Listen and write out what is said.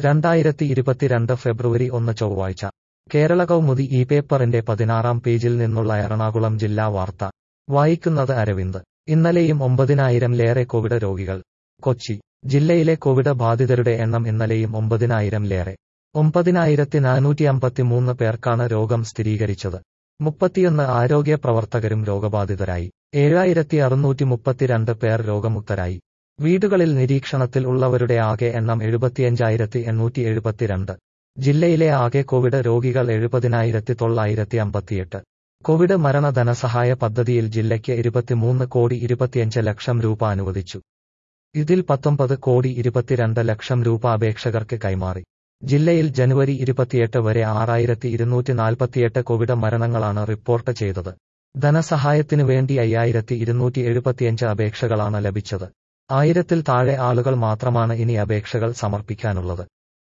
രണ്ടായിരത്തി ഇരുപത്തിരണ്ട് ഫെബ്രുവരി ഒന്ന് ചൊവ്വാഴ്ച കേരള കൗമുദി ഈ പേപ്പറിന്റെ പതിനാറാം പേജിൽ നിന്നുള്ള എറണാകുളം ജില്ലാ വാർത്ത വായിക്കുന്നത് അരവിന്ദ് ഇന്നലെയും ഒമ്പതിനായിരം ലേറെ കോവിഡ് രോഗികൾ കൊച്ചി ജില്ലയിലെ കോവിഡ് ബാധിതരുടെ എണ്ണം ഇന്നലെയും ഒമ്പതിനായിരം ലേറെ ഒമ്പതിനായിരത്തി നാനൂറ്റി അമ്പത്തിമൂന്ന് പേർക്കാണ് രോഗം സ്ഥിരീകരിച്ചത് മുപ്പത്തിയൊന്ന് ആരോഗ്യ പ്രവർത്തകരും രോഗബാധിതരായി ഏഴായിരത്തി അറുന്നൂറ്റി മുപ്പത്തിരണ്ട് പേർ രോഗമുക്തരായി വീടുകളിൽ നിരീക്ഷണത്തിൽ ഉള്ളവരുടെ ആകെ എണ്ണം എഴുപത്തിയഞ്ചായിരത്തി എണ്ണൂറ്റി എഴുപത്തിരണ്ട് ജില്ലയിലെ ആകെ കോവിഡ് രോഗികൾ എഴുപതിനായിരത്തി തൊള്ളായിരത്തി അമ്പത്തിയെട്ട് കോവിഡ് മരണ ധനസഹായ പദ്ധതിയിൽ ജില്ലയ്ക്ക് ഇരുപത്തിമൂന്ന് കോടി ഇരുപത്തിയഞ്ച് ലക്ഷം രൂപ അനുവദിച്ചു ഇതിൽ പത്തൊമ്പത് കോടി ഇരുപത്തിരണ്ട് ലക്ഷം രൂപ അപേക്ഷകർക്ക് കൈമാറി ജില്ലയിൽ ജനുവരി ഇരുപത്തിയെട്ട് വരെ ആറായിരത്തി ഇരുന്നൂറ്റി നാൽപ്പത്തിയെട്ട് കോവിഡ് മരണങ്ങളാണ് റിപ്പോർട്ട് ചെയ്തത് ധനസഹായത്തിനു വേണ്ടി അയ്യായിരത്തി ഇരുന്നൂറ്റി എഴുപത്തിയഞ്ച് അപേക്ഷകളാണ് ലഭിച്ചത് ആയിരത്തിൽ താഴെ ആളുകൾ മാത്രമാണ് ഇനി അപേക്ഷകൾ സമർപ്പിക്കാനുള്ളത്